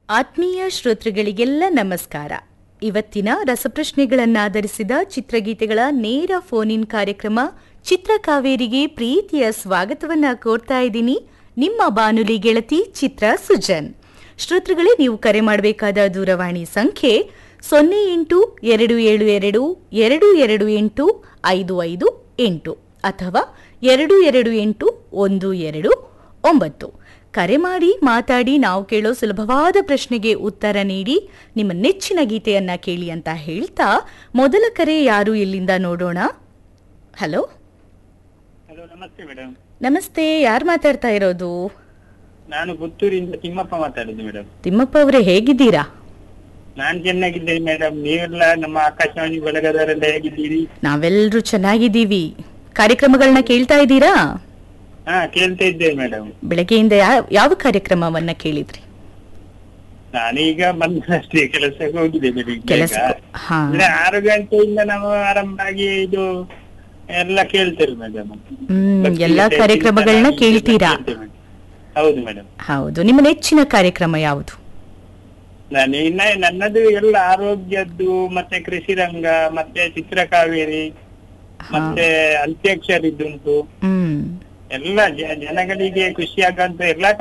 ಆತ್ಮೀಯ ಶ್ರೋತೃಗಳಿಗೆಲ್ಲ ನಮಸ್ಕಾರ ಇವತ್ತಿನ ರಸಪ್ರಶ್ನೆಗಳನ್ನಾಧರಿಸಿದ ಚಿತ್ರಗೀತೆಗಳ ನೇರ ಫೋನ್ ಇನ್ ಕಾರ್ಯಕ್ರಮ ಚಿತ್ರಕಾವೇರಿಗೆ ಪ್ರೀತಿಯ ಸ್ವಾಗತವನ್ನ ಕೋರ್ತಾ ಇದ್ದೀನಿ ನಿಮ್ಮ ಬಾನುಲಿ ಗೆಳತಿ ಚಿತ್ರ ಸುಜನ್ ಶ್ರೋತೃಗಳೇ ನೀವು ಕರೆ ಮಾಡಬೇಕಾದ ದೂರವಾಣಿ ಸಂಖ್ಯೆ ಸೊನ್ನೆ ಎಂಟು ಎರಡು ಏಳು ಎರಡು ಎರಡು ಎರಡು ಎಂಟು ಐದು ಐದು ಎಂಟು ಅಥವಾ ಎರಡು ಎರಡು ಎಂಟು ಒಂದು ಎರಡು ಒಂಬತ್ತು ಕರೆ ಮಾಡಿ ಮಾತಾಡಿ ನಾವು ಕೇಳೋ ಸುಲಭವಾದ ಪ್ರಶ್ನೆಗೆ ಉತ್ತರ ನೀಡಿ ನಿಮ್ಮ ನೆಚ್ಚಿನ ಗೀತೆಯನ್ನ ಕೇಳಿ ಅಂತ ಹೇಳ್ತಾ ಮೊದಲ ಕರೆ ಯಾರು ಇಲ್ಲಿಂದ ನೋಡೋಣ ಹಲೋ ಹಲೋ ನಮಸ್ತೆ ಮೇಡಮ್ ನಮಸ್ತೆ ಯಾರು ಮಾತಾಡ್ತಾ ಇರೋದು ನಾನು ಪುತ್ತೂರಿಂದ ತಿಮ್ಮಪ್ಪ ಮಾತಾಡುದು ಮೇಡಮ್ ತಿಮ್ಮಪ್ಪ ಅವರೇ ಹೇಗಿದ್ದೀರಾ ನಾನ್ ಚೆನ್ನಾಗಿದ್ದೇನೆ ಮೇಡಮ್ ನೀವೆಲ್ಲ ನಮ್ಮ ಆಕಾಶವಾಣಿ ಬಳಗದವರೆಲ್ಲ ಹೇಗಿದ್ದೀರಿ ನಾವೆಲ್ಲರೂ ಚೆನ್ನಾಗಿದ್ದೀವಿ ಕಾರ್ಯಕ್ರಮಗಳನ್ನ ಕೇಳ್ತಾ ಇದ್ದೀರಾ ಹಾ ಕೇಳ್ತಾ ಇದ್ದೇನೆ ಮೇಡಮ್ ಬೆಳಗ್ಗೆಯಿಂದ ಯಾ- ಯಾವ ಕಾರ್ಯಕ್ರಮವನ್ನ ಕೇಳಿದ್ರಿ ನಾನೀಗ ಬಂದಷ್ಟೇ ಕೆಲಸಕ್ಕೆ ಹೋಗಿದೆ ಬೆಳಿಗ್ಗೆ ಕೆಲಸ ಹಾ ಅಂದ್ರೆ ಆರು ಗಂಟೆಯಿಂದ ನಾವು ಆರಂಭ ಆಗಿ ಇದು ಎಲ್ಲ ಕೇಳ್ತೇವೆ ಮೇಡಮ್ ಹ್ಮ್ ಎಲ್ಲಾ ಕಾರ್ಯಕ್ರಮಗಳನ್ನ ಕೇಳ್ತೀರಾ ಹೌದು ಮೇಡಮ್ ಹೌದು ನಿಮ್ಮ ನೆಚ್ಚಿನ ಕಾರ್ಯಕ್ರಮ ಯಾವುದು ನಾನು ಇನ್ನ ನನ್ನದು ಎಲ್ಲ ಆರೋಗ್ಯದ್ದು ಮತ್ತೆ ಕೃಷಿ ರಂಗ ಮತ್ತೆ ಚಿತ್ರಕಾವೇರಿ ಮತ್ತೆ ಅಂತ್ಯಾಕ್ಷರಿದ್ದುಂಟು ಹ್ಮ್ ಎಲ್ಲ ಜ- ಜನಗಳಿಗೆ ಖುಷಿಯಾಗಂತ ಎಲ್ಲಾ